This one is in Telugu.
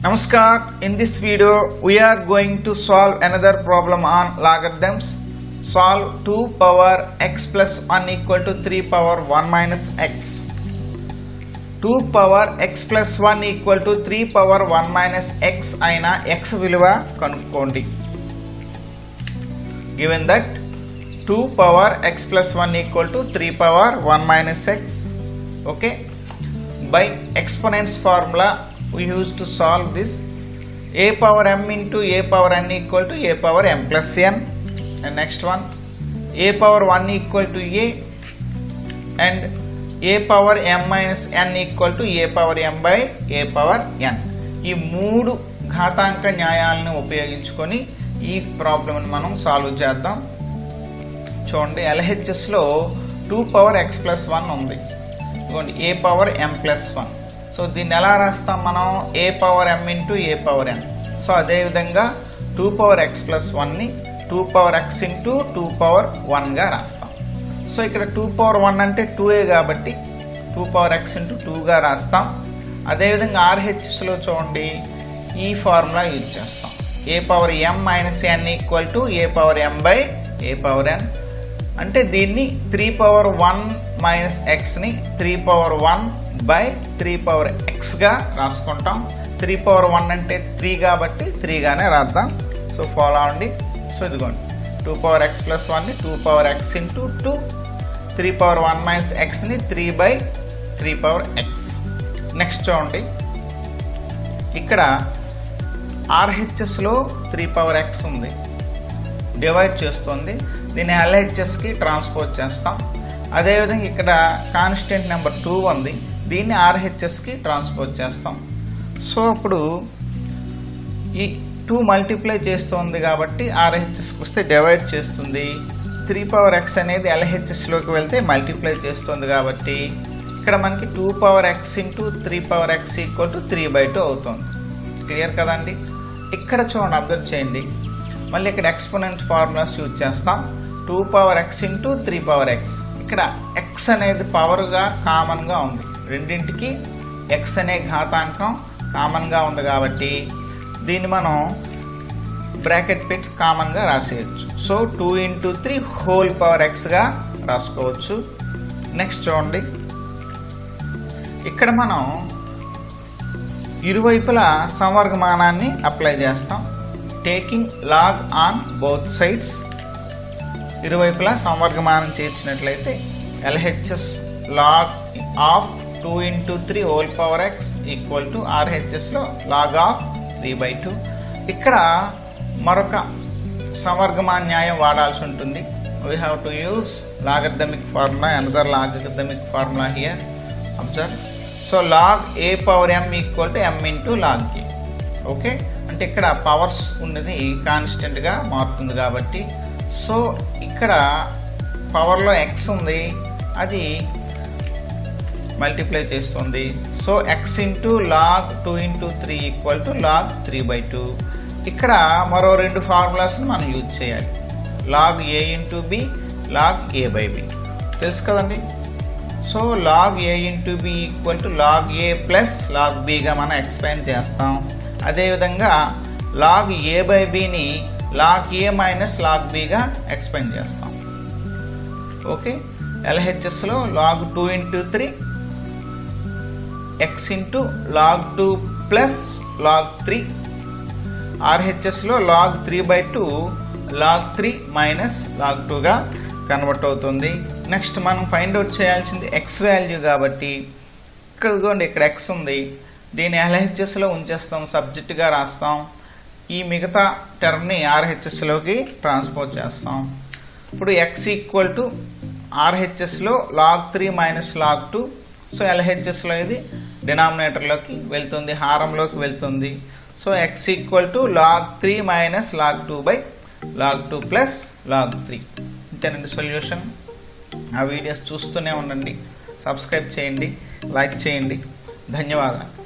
Namaskar. In this video, we are going to solve another problem on logarithms. Solve 2 power x plus 1 equal to 3 power 1 minus x. 2 power x plus 1 equal to 3 power 1 minus x అయిన x విలువ కనుక్కోండి given that 2 power x plus 1 equal to 3 power 1 minus x okay by exponents formula we used to solve this a power m into a power n equal to a power m plus n and next one a power 1 equal to a and a power m minus n equal to a power m by a power n ఈ మూడు ఘాతాంక న్యాయాలను ఉపయోగించుకొని ఈ ప్రాబ్లమ్ని మనం సాల్వ్ చేద్దాం చూడండి ఎల్హెచ్ఎస్లో two power x plus one ఉంది ఇదిగోండి a power m plus one so దీన్ని ఎలా రాస్తాం మనం a power m into a power n so అదేవిధంగా టూ పవర్ ఎక్స్ ప్లస్ వన్ని two power x into two power వన్గా రాస్తాం సో ఇక్కడ టూ పవర్ వన్ అంటే టూ ఏ కాబట్టి టూ పవర్ ఎక్స్ ఇంటూ టూగా రాస్తాం అదేవిధంగా ఆర్హెచ్ఎస్లో చూడండి ఈ ఫార్ములా యూజ్ చేస్తాం a power m minus n equal to a power m by a power n అంటే దీన్ని త్రీ పవర్ వన్ మైనస్ ఎక్స్ని three power one by three power ఎక్స్గా రాసుకుంటాం త్రీ పవర్ వన్ అంటే త్రీ కాబట్టి త్రీగానే రాద్దాం సో ఫాలో అవ్వండి సో ఇదిగోండి టూ పవర్ ఎక్స్ ప్లస్ వన్ని two power x into two three power one minus ఎక్స్ని three by three power x next చూడండి ఇక్కడ ఆర్హెచ్ఎస్లో త్రీ పవర్ ఎక్స్ ఉంది డివైడ్ చేస్తుంది దీన్ని ఎల్హెచ్ఎస్కి ట్రాన్స్పోజ్ చేస్తాం అదేవిధంగా ఇక్కడ కాన్స్టెంట్ నెంబర్ టూ ఉంది దీన్ని ఆర్హెచ్ఎస్కి ట్రాన్స్పోజ్ చేస్తాం సో ఇప్పుడు ఈ టూ మల్టిప్లై చేస్తుంది కాబట్టి ఆర్హెచ్ఎస్కి వస్తే డివైడ్ చేస్తుంది త్రీ పవర్ ఎక్స్ అనేది ఎల్హెచ్ఎస్లోకి వెళ్తే మల్టిప్లై చేస్తుంది కాబట్టి ఇక్కడ మనకి two power x into three power x equal to three by two అవుతుంది క్లియర్ కదండి ఇక్కడ చూడండి అబ్జర్వ్ చేయండి మళ్ళీ ఇక్కడ ఎక్స్పోనెంట్ ఫార్ములాస్ యూజ్ చేస్తాం two power x into three power x ఇక్కడ ఎక్స్ అనేది పవర్గా కామన్గా ఉంది రెండింటికి ఎక్స్ అనే ఘాతాంకం కామన్గా ఉంది కాబట్టి దీన్ని మనం బ్రాకెట్ పెట్టి కామన్గా రాసేయచ్చు so two into three whole power ఎక్స్గా రాసుకోవచ్చు నెక్స్ట్ చూడండి ఇక్కడ మనం ఇరువైపులా సంవర్గమానాన్ని అప్లై చేస్తాం taking log on both sides ఇరువైపులా సంవర్గమానం చేర్చినట్లయితే LHS log of two into three whole power x equal to ఆర్హెచ్ఎస్లో log of three by two ఇక్కడ మరొక సంవర్గమాన్యాయం వాడాల్సి ఉంటుంది we have to use logarithmic formula another logarithmic formula here observe so log a power m equal to M into log a okay అంటే ఇక్కడ పవర్స్ ఉన్నది కాన్స్టెంట్గా మారుతుంది కాబట్టి సో ఇక్కడ పవర్లో ఎక్స్ ఉంది అది మల్టిప్లై చేస్తుంది so x into log two into three equal to log three by two ఇక్కడ మరో రెండు ఫార్ములాస్ని మనం యూజ్ చేయాలి log a into b log a by b తెలుసు కదండి so log a into b equal to log a plus log బిగా మనం ఎక్స్పాండ్ చేస్తాం అదేవిధంగా లాగ్ ఏ బై బిని లాగ్ ఏ మైనస్ లాగ్ బిగా ఎక్స్పాండ్ చేస్తాం ఓకే ఎల్హెచ్ఎస్లో log two into three x into log two plus log three ఆర్హెచ్ఎస్లో log three by two log three minus log టూగా కన్వర్ట్ అవుతుంది నెక్స్ట్ మనం ఫైండ్ అవుట్ చేయాల్సింది ఎక్స్ వాల్యూ కాబట్టి ఇక్కడ ఇదిగోండి ఇక్కడ ఎక్స్ ఉంది దీన్ని ఎల్హెచ్ఎస్లో ఉంచేస్తాం సబ్జెక్టుగా రాస్తాం ఈ మిగతా టర్మ్ని ఆర్హెచ్ఎస్లోకి ట్రాన్స్పోజ్ చేస్తాం ఇప్పుడు ఎక్స్ ఈక్వల్ టు ఆర్హెచ్ఎస్లో log three minus log two so ఎల్హెచ్ఎస్లో ఇది డినామినేటర్లోకి వెళ్తుంది హారంలోకి వెళ్తుంది so x equal to log three minus log two by log two plus log three ఇంతేనండి సొల్యూషన్ ఆ వీడియోస్ చూస్తూనే ఉండండి సబ్స్క్రైబ్ చేయండి లైక్ చేయండి ధన్యవాదాలు